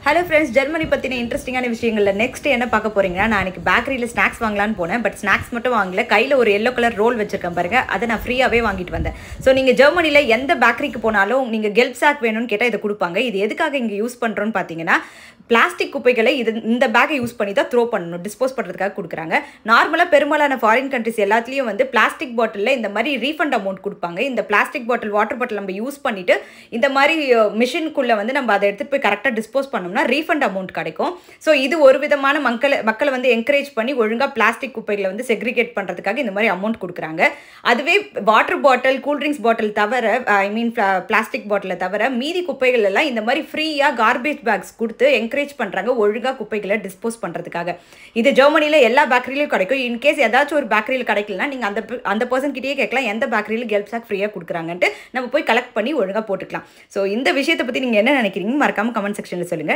hello friends Germany பற்றின இன்ட்ரெஸ்டிங்கான விஷயங்கள்ல நெக்ஸ்ட் என்ன பார்க்க போறீங்கன்னா நான் இன்னைக்கு பேக்கரியில் ஸ்நாக்ஸ் வாங்கலான்னு போனேன் பட் ஸ்நாக்ஸ் மட்டும் வாங்கல கையில் ஒரு எல்லோ கலர் ரோல் வச்சிருக்கேன் பாருங்க அதை நான் ஃப்ரீயாகவே வாங்கிட்டு வந்தேன் ஸோ நீங்கள் ஜெர்மனியில் எந்த பேக்கரிக்கு போனாலும் நீங்கள் கெல்ப் சாக் வேணும்னு கேட்டால் இதை கொடுப்பாங்க இது எதுக்காக இங்கே யூஸ் பண்ணுறோன்னு பார்த்தீங்கன்னா பிளாஸ்டிக் குப்பைகளை இது இந்த பேக்கை யூஸ் பண்ணி தான் த்ரோ பண்ணணும் டிஸ்போஸ் பண்ணுறதுக்காக கொடுக்குறாங்க நார்மலாக பெரும்பாலான ஃபாரின் கண்ட்ரிஸ் எல்லாத்துலேயும் வந்து பிளாஸ்டிக் பாட்டிலில் இந்த மாதிரி ரீஃபண்ட் அமௌண்ட் கொடுப்பாங்க இந்த பிளாஸ்டிக் பாட்டில் வாட்டர் பாட்டில் நம்ம யூஸ் பண்ணிட்டு இந்த மாதிரி மிஷினுக்குள்ளே வந்து நம்ம அதை எடுத்துகிட்டு போய் கரெக்டாக டிஸ்போஸ் பண்ணோம்னா ரீஃபண்ட் அமௌண்ட் கிடைக்கும் ஸோ இது ஒரு விதமான மக்களை மக்களை வந்து என்கரேஜ் பண்ணி ஒழுங்காக பிளாஸ்டிக் குப்பைகளை வந்து செக்ரிகேட் பண்ணுறதுக்காக இந்த மாதிரி அமௌண்ட் கொடுக்குறாங்க அதுவே வாட்டர் பாட்டில் கூல்ட்ரிங்க்ஸ் பாட்டில் தவிர ஐ மீன் பிளாஸ்டிக் பாட்டிலை தவிர மீதி குப்பைகள் எல்லாம் இந்த மாதிரி ஃப்ரீயாக கார்பேஜ் பேக்ஸ் கொடுத்து என்கரேஜ் பண்ணுறாங்க ஒழுங்காக குப்பைகளை டிஸ்போஸ் பண்ணுறதுக்காக இது ஜெர்மனியில் எல்லா பேக்கரிலையும் கிடைக்கும் இன்கேஸ் ஏதாச்சும் ஒரு பேக்கரியில் கிடைக்கலனா நீங்கள் அந்த அந்த பர்சன் கிட்டேயே கேட்கலாம் எந்த பேக்கரியில் கெல்ப் சாக் ஃப்ரீயாக கொடுக்குறாங்கன்ட்டு நம்ம போய் கலெக்ட் பண்ணி ஒழுங்காக போட்டுக்கலாம் ஸோ இந்த விஷயத்தை பற்றி நீங்கள் என்ன நினைக்கிறீங்க மறக்காமல் கமெண்ட் செக்ஷனில் சொல்லுங்கள்